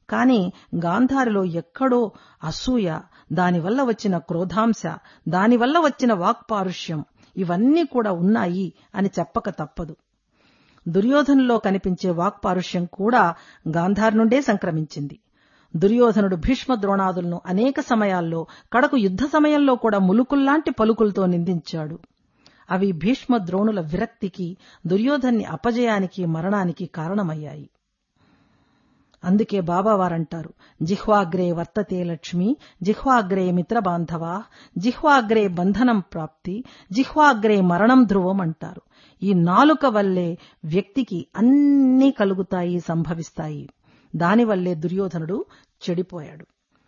కాని గాంధారిలో ఎక్కడో అసూయ దానివల్ల వచ్చిన క్రోధాంశ దానివల్ల వచ్చిన వాక్పారుష్యం ఇవన్నీ కూడా ఉన్నాయి అని చెప్పక తప్పదు దుర్యోధనులో కనిపించే వాక్పారుష్యం కూడా గాంధారి నుండే సంక్రమించింది దుర్యోధనుడు భీష్మ ద్రోణాదులను అనేక సమయాల్లో కడకు యుద్ధ సమయంలో కూడా ములుకుల్లాంటి పలుకులతో నిందించాడు అవి భీష్మ ద్రోణుల విరక్తికి దుర్యోధన్ని అపజయానికి మరణానికి కారణమయ్యాయి అందుకే బాబావారంటారు జిహ్వాగ్రే వర్తతే లక్ష్మి జిహ్వాగ్రే మిత్రబాంధవా జిహ్వాగ్రే బంధనం ప్రాప్తి జిహ్వాగ్రే మరణం ధ్రువం అంటారు ఈ నాలుక వల్లే వ్యక్తికి అన్నీ కలుగుతాయి సంభవిస్తాయి దానివల్లే దుర్యోధనుడు చెడిపోయాడు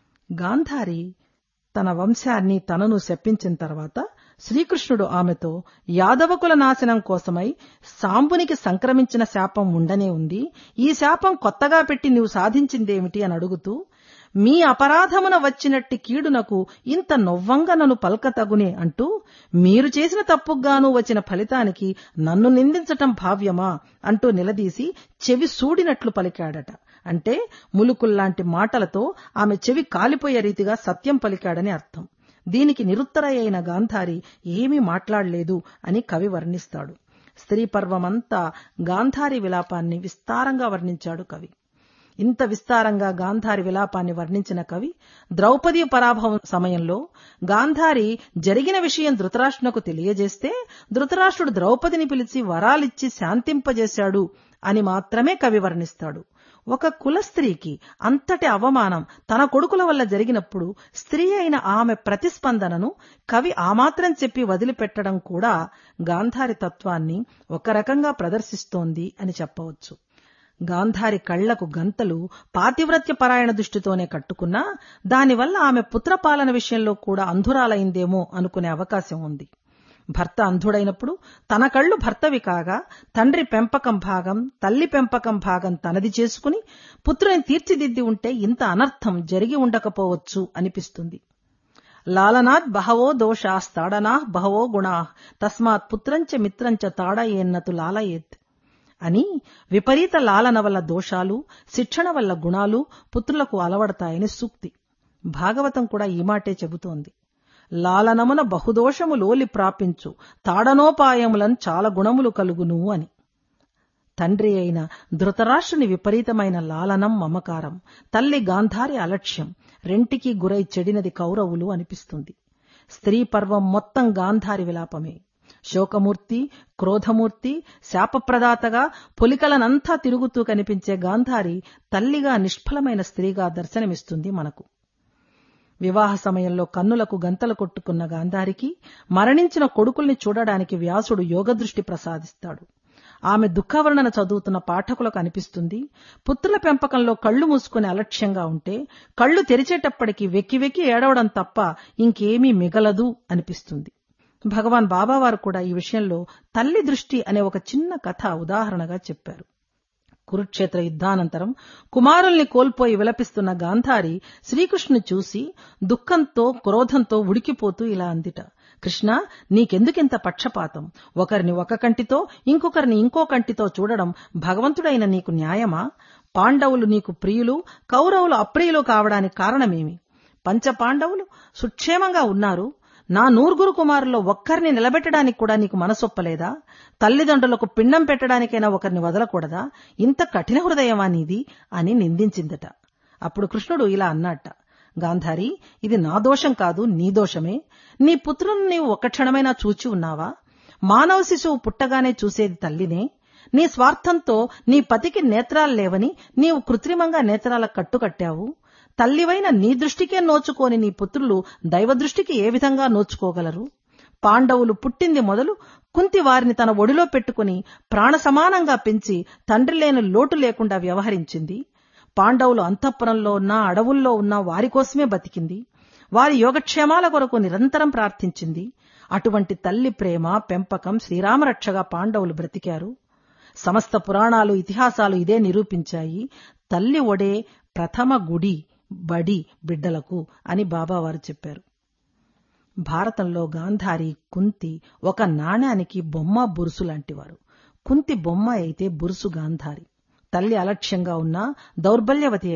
గాంధారి తన వంశాన్ని తనను శపించిన తర్వాత శ్రీకృష్ణుడు ఆమెతో యాదవకుల నాశనం కోసమై సాంబునికి సంక్రమించిన శాపం ఉండనే ఉంది ఈ శాపం కొత్తగా పెట్టి నీవు సాధించిందేమిటి అని అడుగుతూ మీ అపరాధమున వచ్చినట్టి కీడునకు ఇంత నొవ్వంగా నన్ను పల్కతగునే అంటూ మీరు చేసిన తప్పుగాను వచ్చిన ఫలితానికి నన్ను నిందించటం భావ్యమా అంటూ నిలదీసి చెవి సూడినట్లు పలికాడట అంటే ములుకుల్లాంటి మాటలతో ఆమె చెవి కాలిపోయే రీతిగా సత్యం పలికాడని అర్థం దీనికి నిరుత్తర అయిన గాంధారి ఏమీ మాట్లాడలేదు అని కవి వర్ణిస్తాడు స్త్రీ పర్వమంతా గాంధారి విలాపాన్ని విస్తారంగా వర్ణించాడు కవి ఇంత విస్తారంగా గాంధారి విలాపాన్ని వర్ణించిన కవి ద్రౌపది పరాభవం సమయంలో గాంధారి జరిగిన విషయం ధృతరాష్ట్రునకు తెలియజేస్తే ధృతరాష్ట్రుడు ద్రౌపదిని పిలిచి వరాలిచ్చి శాంతింపజేశాడు అని మాత్రమే కవి వర్ణిస్తాడు ఒక కుల స్త్రీకి అంతటి అవమానం తన కొడుకుల వల్ల జరిగినప్పుడు స్త్రీ అయిన ఆమె ప్రతిస్పందనను కవి ఆమాత్రం చెప్పి వదిలిపెట్టడం కూడా గాంధారి తత్వాన్ని ఒక రకంగా ప్రదర్శిస్తోంది అని చెప్పవచ్చు గాంధారి కళ్లకు గంతలు పాతివ్రత్య పరాయణ దృష్టితోనే కట్టుకున్నా దానివల్ల ఆమె పుత్రపాలన విషయంలో కూడా అంధురాలైందేమో అనుకునే అవకాశం ఉంది భర్త అంధుడైనప్పుడు తన కళ్ళు భర్తవి కాగా తండ్రి పెంపకం భాగం తల్లి పెంపకం భాగం తనది చేసుకుని పుత్రుని తీర్చిదిద్ది ఉంటే ఇంత అనర్థం జరిగి ఉండకపోవచ్చు అనిపిస్తుంది లాలనాత్ బహవో దోషాస్తాడనా బహవో గుణా తస్మాత్ పుత్రంచ మిత్రంచ తాడయేన్నతు లాలయేత్ అని విపరీత లాలన వల్ల దోషాలు శిక్షణ వల్ల గుణాలు పుత్రులకు అలవడతాయని సూక్తి భాగవతం కూడా ఈ మాటే చెబుతోంది లాలనమున బహుదోషము లోలి ప్రాపించు తాడనోపాయములను చాలా గుణములు కలుగును అని తండ్రి అయిన ధృతరాష్ట్రుని విపరీతమైన లాలనం మమకారం తల్లి గాంధారి అలక్ష్యం రెంటికి గురై చెడినది కౌరవులు అనిపిస్తుంది స్త్రీ పర్వం మొత్తం గాంధారి విలాపమే శోకమూర్తి క్రోధమూర్తి శాపప్రదాతగా పొలికలనంతా తిరుగుతూ కనిపించే గాంధారి తల్లిగా నిష్ఫలమైన స్త్రీగా దర్శనమిస్తుంది మనకు వివాహ సమయంలో కన్నులకు గంతలు కొట్టుకున్న గాంధారికి మరణించిన కొడుకుల్ని చూడడానికి వ్యాసుడు యోగదృష్టి ప్రసాదిస్తాడు ఆమె దుఃఖవర్ణన చదువుతున్న పాఠకులకు అనిపిస్తుంది పుత్రుల పెంపకంలో కళ్ళు మూసుకుని అలక్ష్యంగా ఉంటే కళ్ళు తెరిచేటప్పటికి వెక్కి వెక్కి ఏడవడం తప్ప ఇంకేమీ మిగలదు అనిపిస్తుంది భగవాన్ బాబావారు కూడా ఈ విషయంలో తల్లి దృష్టి అనే ఒక చిన్న కథ ఉదాహరణగా చెప్పారు కురుక్షేత్ర యుద్ధానంతరం కుమారుల్ని కోల్పోయి విలపిస్తున్న గాంధారి శ్రీకృష్ణుని చూసి దుఃఖంతో క్రోధంతో ఉడికిపోతూ ఇలా అందిట కృష్ణ నీకెందుకింత పక్షపాతం ఒకరిని ఒక కంటితో ఇంకొకరిని ఇంకో కంటితో చూడడం భగవంతుడైన నీకు న్యాయమా పాండవులు నీకు ప్రియులు కౌరవులు అప్రియులు కావడానికి కారణమేమి పంచ పాండవులు సుక్షేమంగా ఉన్నారు నా నూరుగురు కుమారుల్లో ఒక్కరిని నిలబెట్టడానికి కూడా నీకు మనసొప్పలేదా తల్లిదండ్రులకు పిండం పెట్టడానికైనా ఒకరిని వదలకూడదా ఇంత కఠిన హృదయమా నీది అని నిందించిందట అప్పుడు కృష్ణుడు ఇలా అన్నట్ట గాంధారి ఇది నా దోషం కాదు నీ దోషమే నీ పుత్రుని నీవు ఒక్క క్షణమైనా చూచి ఉన్నావా మానవ శిశువు పుట్టగానే చూసేది తల్లినే నీ స్వార్థంతో నీ పతికి నేత్రాలు లేవని నీవు కృత్రిమంగా నేత్రాల కట్టుకట్టావు తల్లివైన నీ దృష్టికే నోచుకోని నీ పుత్రులు దైవ దృష్టికి ఏ విధంగా నోచుకోగలరు పాండవులు పుట్టింది మొదలు కుంతి వారిని తన ఒడిలో పెట్టుకుని ప్రాణ సమానంగా పెంచి తండ్రి లేని లోటు లేకుండా వ్యవహరించింది పాండవులు అంతఃపురంలో ఉన్నా అడవుల్లో ఉన్నా వారి కోసమే బతికింది వారి యోగక్షేమాల కొరకు నిరంతరం ప్రార్థించింది అటువంటి తల్లి ప్రేమ పెంపకం శ్రీరామరక్షగా పాండవులు బ్రతికారు సమస్త పురాణాలు ఇతిహాసాలు ఇదే నిరూపించాయి తల్లి ఒడే ప్రథమ గుడి బడి బిడ్డలకు అని బాబావారు చెప్పారు భారతంలో గాంధారి కుంతి ఒక నాణ్యానికి బొమ్మ బురుసు లాంటివారు కుంతి బొమ్మ అయితే బురుసు గాంధారి తల్లి అలక్ష్యంగా ఉన్నా దౌర్బల్యవతి